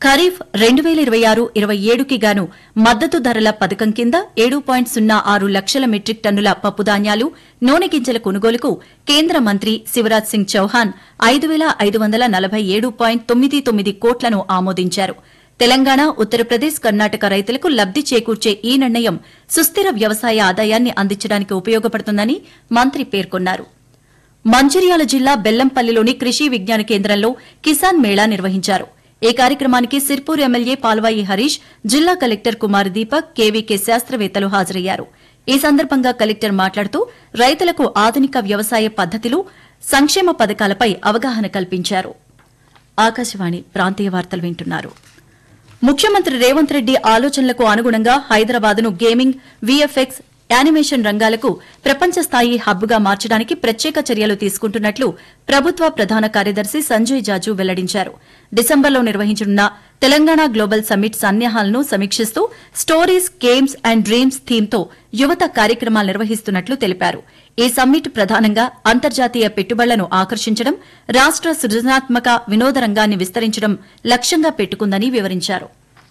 ఖరీఫ్ రెండు వేల ఇరవై ఆరు ఇరవై ఏడుకి గాను మద్దతు ధరల పథకం కింద ఏడు పాయింట్ సున్నా ఆరు లక్షల మెట్రిక్ టన్నుల పప్పుధాన్యాలు నూనె గింజల కొనుగోలుకు కేంద్ర మంత్రి శివరాజ్ సింగ్ చౌహాన్ ఐదు వేల ఐదు వందల నలభై ఏడు పాయింట్ తొమ్మిది తొమ్మిది కోట్లను ఆమోదించారు తెలంగాణ ఉత్తరప్రదేశ్ కర్ణాటక రైతులకు లబ్ది చేకూర్చే ఈ నిర్ణయం సుస్థిర వ్యవసాయ ఆదాయాన్ని అందించడానికి ఉపయోగపడుతుందని మంత్రి పేర్కొన్నారు మంచిర్యాల జిల్లా బెల్లంపల్లిలోని కృషి విజ్ఞాన కేంద్రంలో కిసాన్ మేళా నిర్వహించారు ఈ కార్యక్రమానికి సిర్పూర్ ఎమ్మెల్యే పాల్వాయి హరీష్ జిల్లా కలెక్టర్ కుమార్ దీపక్ కేవీకే శాస్త్రవేత్తలు హాజరయ్యారు ఈ సందర్భంగా కలెక్టర్ మాట్లాడుతూ రైతులకు ఆధునిక వ్యవసాయ పద్దతులు సంక్షేమ పథకాలపై అవగాహన కల్పించారు ఆకాశవాణి ప్రాంతీయ వార్తలు వింటున్నారు ముఖ్యమంత్రి రేవంత్ రెడ్డి ఆలోచనలకు అనుగుణంగా హైదరాబాద్ను గేమింగ్ వీఎఫ్ఎక్స్ యానిమేషన్ రంగాలకు ప్రపంచ స్థాయి హబ్గా మార్చడానికి ప్రత్యేక చర్యలు తీసుకుంటున్నట్లు ప్రభుత్వ ప్రధాన కార్యదర్శి సంజయ్ జాజు వెల్లడించారు డిసెంబర్లో నిర్వహించనున్న తెలంగాణ గ్లోబల్ సమ్మిట్ సన్యాహాలను సమీక్షిస్తూ స్టోరీస్ గేమ్స్ అండ్ డ్రీమ్స్ థీమ్తో యువత కార్యక్రమాలు నిర్వహిస్తున్నట్లు తెలిపారు ఈ సమ్మిట్ ప్రధానంగా అంతర్జాతీయ పెట్టుబడులను ఆకర్షించడం రాష్ట సృజనాత్మక వినోద రంగాన్ని విస్తరించడం లక్ష్యంగా పెట్టుకుందని వివరించారు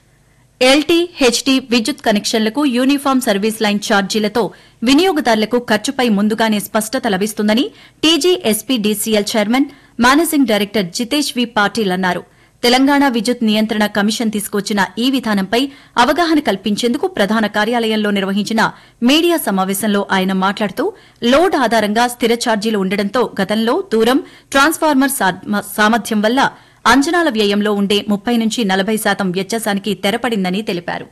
ఎల్టీ హెచ్టీ విద్యుత్ కనెక్షన్లకు యూనిఫామ్ సర్వీస్ లైన్ ఛార్జీలతో వినియోగదారులకు ఖర్చుపై ముందుగానే స్పష్టత లభిస్తుందని TGSPDCL chairman managing director Jitesh V Patil అన్నారు తెలంగాణ విద్యుత్ నియంత్రణ కమిషన్ తీసుకొచ్చిన ఈ విధానంపై అవగాహన కల్పించేందుకు ప్రధాన కార్యాలయంలో నిర్వహించిన మీడియా సమావేశంలో ఆయన మాట్లాడుతూ లోడ్ ఆధారంగా స్థిర ఛార్జీలు ఉండడంతో గతంలో దూరం ట్రాన్స్ఫార్మర్ సా- సామర్థ్యం వల్ల అంచనాల వ్యయంలో ఉండే ముప్పై నుంచి నలభై శాతం వ్యత్యాసానికి తెరపడిందని తెలిపారు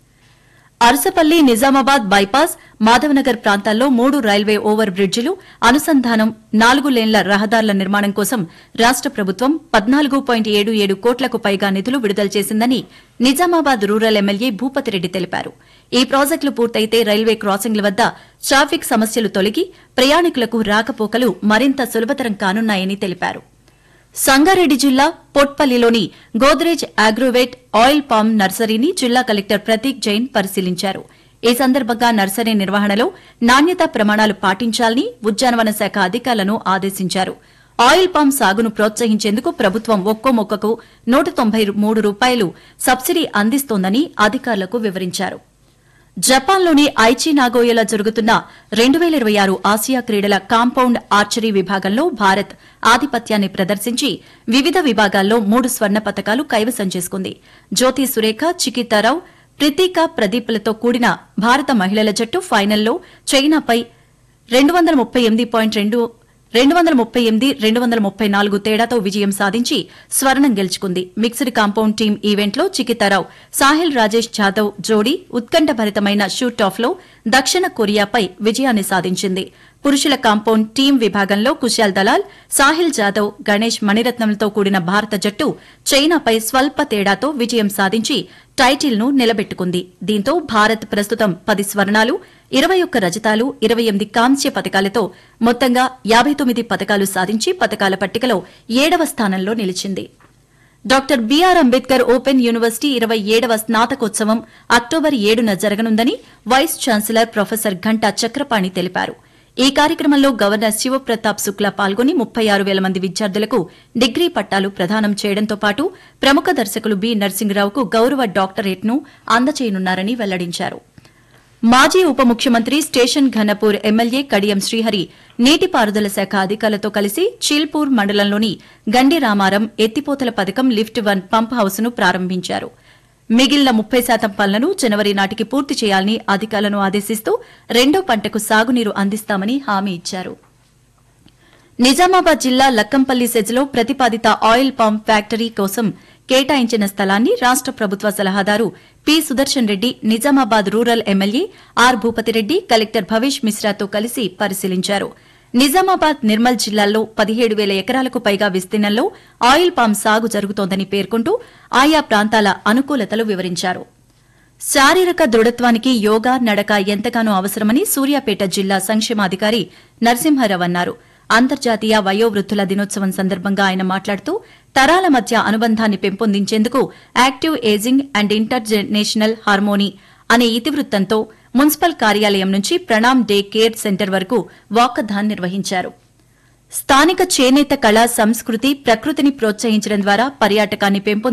అరసపల్లి నిజామాబాద్ బైపాస్ మాధవనగర్ ప్రాంతాల్లో మూడు రైల్వే ఓవర్ బ్రిడ్జిలు అనుసంధానం నాలుగు లేన్ల రహదారుల నిర్మాణం కోసం రాష్ట ప్రభుత్వం పద్నాలుగు పాయింట్ ఏడు ఏడు కోట్లకు పైగా నిధులు విడుదల చేసిందని నిజామాబాద్ రూరల్ ఎమ్మెల్యే భూపతిరెడ్డి తెలిపారు ఈ ప్రాజెక్టులు పూర్తయితే రైల్వే క్రాసింగ్ల వద్ద ట్రాఫిక్ సమస్యలు తొలగి ప్రయాణికులకు రాకపోకలు మరింత సులభతరం కానున్నాయని తెలిపారు సంగారెడ్డి జిల్లా పొట్పల్లిలోని గోద్రేజ్ అగ్రోవేట్ ఆయిల్ పామ్ నర్సరీని జిల్లా కలెక్టర్ ప్రతీక్ జైన్ పరిశీలించారు ఈ సందర్భంగా నర్సరీ నిర్వహణలో నాణ్యతా ప్రమాణాలు పాటించాలని ఉద్యానవన శాఖ అధికారులను ఆదేశించారు ఆయిల్ పామ్ సాగును ప్రోత్సహించేందుకు ప్రభుత్వం ఒక్కో మొక్కకు నూట తొంభై మూడు రూపాయలు సబ్సిడీ అందిస్తోందని అధికారులకు వివరించారు జపాన్లోని ఐచి నాగోయలో జరుగుతున్న రెండు వేల ఇరవై ఆరు ఆసియా క్రీడల కాంపౌండ్ ఆర్చరీ విభాగంలో భారత్ ఆధిపత్యాన్ని ప్రదర్శించి వివిధ విభాగాల్లో మూడు స్వర్ణ పతకాలు కైవసం చేసుకుంది జ్యోతి సురేఖ చికితారావు ప్రితికా ప్రదీప్లతో కూడిన భారత మహిళల జట్టు ఫైనల్లో చైనాపై రెండు వందల ముప్పై ఎనిమిది పాయింట్ రెండు రెండు వందల ముప్పై ఎనిమిది రెండు వందల ముప్పై నాలుగు తేడాతో విజయం సాధించి స్వర్ణం గెలుచుకుంది మిక్స్డ్ కాంపౌండ్ టీం ఈవెంట్లో చికితారావు సాహిల్ రాజేష్ జాదవ్ జోడీ ఉత్కంఠభరితమైన షూట్ ఆఫ్లో దక్షిణ కొరియాపై విజయాన్ని సాధించింది పురుషుల కాంపౌండ్ టీం విభాగంలో కుశాల్ దలాల్ సాహిల్ జాదవ్ గణేష్ మణిరత్నంలతో కూడిన భారత జట్టు చైనాపై స్వల్ప తేడాతో విజయం సాధించి టైటిల్ను నిలబెట్టుకుంది దీంతో భారత్ ప్రస్తుతం పది స్వర్ణాలు ఇరవై ఒక్క రజతాలు ఇరవై ఎనిమిది కాంస్య పథకాలతో మొత్తంగా యాబై తొమ్మిది పథకాలు సాధించి పథకాల పట్టికలో ఏడవ స్థానంలో నిలిచింది doctor BR Ambedkar open university ఇరవై ఏడవ స్నాతకోత్సవం అక్టోబర్ ఏడున జరగనుందని vice chancellor professor Ghanta Chakrapani తెలిపారు ఈ కార్యక్రమంలో గవర్నర్ శివప్రతాప్ శుక్లా పాల్గొని ముప్పై ఆరు వేల మంది విద్యార్థులకు డిగ్రీ పట్టాలు ప్రదానం చేయడంతో పాటు ప్రముఖ దర్శకులు బి నరసింహరావుకు గౌరవ డాక్టరేట్ను అందచేయనున్నారని వెల్లడించారు మాజీ ఉప ముఖ్యమంత్రి స్టేషన్ ఘనపూర్ ఎమ్మెల్యే కడియం శ్రీహరి నీటిపారుదల శాఖ అధికారులతో కలిసి చిల్పూర్ మండలంలోని గండి రామారం ఎత్తిపోతల పథకం లిఫ్ట్ వన్ పంప్ హౌస్ ను ప్రారంభించారు మిగిలిన ముప్పై శాతం పనులను జనవరి నాటికి పూర్తి చేయాలని అధికారులను ఆదేశిస్తూ రెండో పంటకు సాగునీరు అందిస్తామని హామీ ఇచ్చారు నిజామాబాద్ జిల్లా లక్కంపల్లి సెజ్లో ప్రతిపాదిత ఆయిల్ పామ్ ఫ్యాక్టరీ కోసం కేటాయించిన స్థలాన్ని రాష్ట ప్రభుత్వ సలహాదారు P Sudarshan Reddy Nizamabad rural MLA R Bhupathi Reddy collector Bhavesh మిశ్రాతో కలిసి పరిశీలించారు నిజామాబాద్ నిర్మల్ జిల్లాల్లో పదిహేడు వేల ఎకరాలకు పైగా విస్తీర్ణంలో ఆయిల్ పామ్ సాగు జరుగుతోందని పేర్కొంటూ ఆయా ప్రాంతాల అనుకూలతలు వివరించారు శారీరక దృఢత్వానికి యోగా నడక ఎంతగానో అవసరమని సూర్యాపేట జిల్లా సంక్షేమాధికారి నరసింహారావు అన్నారు అంతర్జాతీయ వయోవృద్ధుల దినోత్సవం సందర్భంగా ఆయన మాట్లాడుతూ తరాల మధ్య అనుబంధాన్ని పెంపొందించేందుకు active ageing and intergenerational harmony అనే ఇతివృత్తంతో మున్సిపల్ కార్యాలయం నుంచి ప్రణామ్ డే కేర్ సెంటర్ వరకు వాకథాన్ నిర్వహించారు స్థానిక చేనేత కళ సంస్కృతి ప్రకృతిని ప్రోత్సహించడం ద్వారా పర్యాటకాన్ని పెంపొందించడానికి